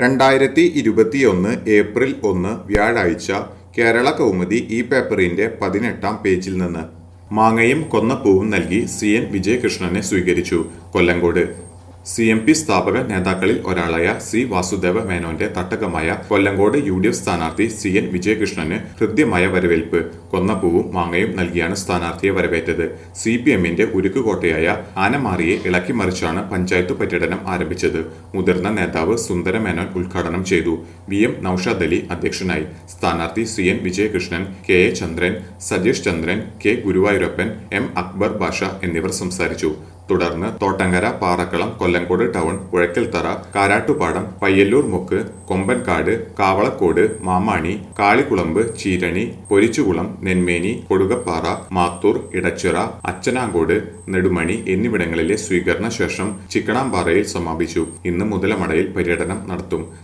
രണ്ടായിരത്തി ഇരുപത്തിയൊന്ന് ഏപ്രിൽ ഒന്ന് വ്യാഴാഴ്ച കേരള കൗമുദി ഈ പേപ്പറിന്റെ പതിനെട്ടാം പേജിൽ നിന്ന് മാങ്ങയും കൊന്നപ്പൂവും നൽകി സി എൻ വിജയകൃഷ്ണനെ സ്വീകരിച്ചു കൊല്ലങ്കോട് സി എം പി സ്ഥാപക നേതാക്കളിൽ ഒരാളായ സി വാസുദേവ മേനോന്റെ തട്ടകമായ കൊല്ലങ്കോട് യു ഡി എഫ് സ്ഥാനാർത്ഥി സി എൻ വിജയകൃഷ്ണന് ഹൃദ്യമായ വരവേൽപ്പ് കൊന്നപ്പൂവും മാങ്ങയും നൽകിയാണ് സ്ഥാനാർത്ഥിയെ വരവേറ്റത് സി പി എമ്മിന്റെ ഉരുക്കുകോട്ടയായ ആനമാറിയെ ഇളക്കിമറിച്ചാണ് പഞ്ചായത്ത് പര്യടനം ആരംഭിച്ചത് മുതിർന്ന നേതാവ് സുന്ദര മേനോൻ ഉദ്ഘാടനം ചെയ്തു വി എം നൌഷാദ് അലി അധ്യക്ഷനായി സ്ഥാനാർത്ഥി C N Vijayakrishnan K A Chandran Sajeesh Chandran K Guruvayurappan M Akbar Basha എന്നിവർ സംസാരിച്ചു തുടർന്ന് തോട്ടങ്കര പാറക്കളം കൊല്ലങ്കോട് ടൗൺ പുഴയ്ക്കൽത്തറ കാരാട്ടുപാടം പയ്യല്ലൂർ മുക്ക് കൊമ്പൻകാട് കാവളക്കോട് മാമാണി കാളികുളമ്പ് ചീരണി പൊരിച്ചുകുളം നെന്മേനി കൊടുകപ്പാറ മാത്തൂർ ഇടച്ചിറ അച്ചനാങ്കോട് നെടുമണി എന്നിവിടങ്ങളിലെ സ്വീകരണ ശേഷം ചിക്കണാമ്പാറയിൽ സമാപിച്ചു ഇന്ന് മുതലമടയിൽ പര്യടനം നടത്തും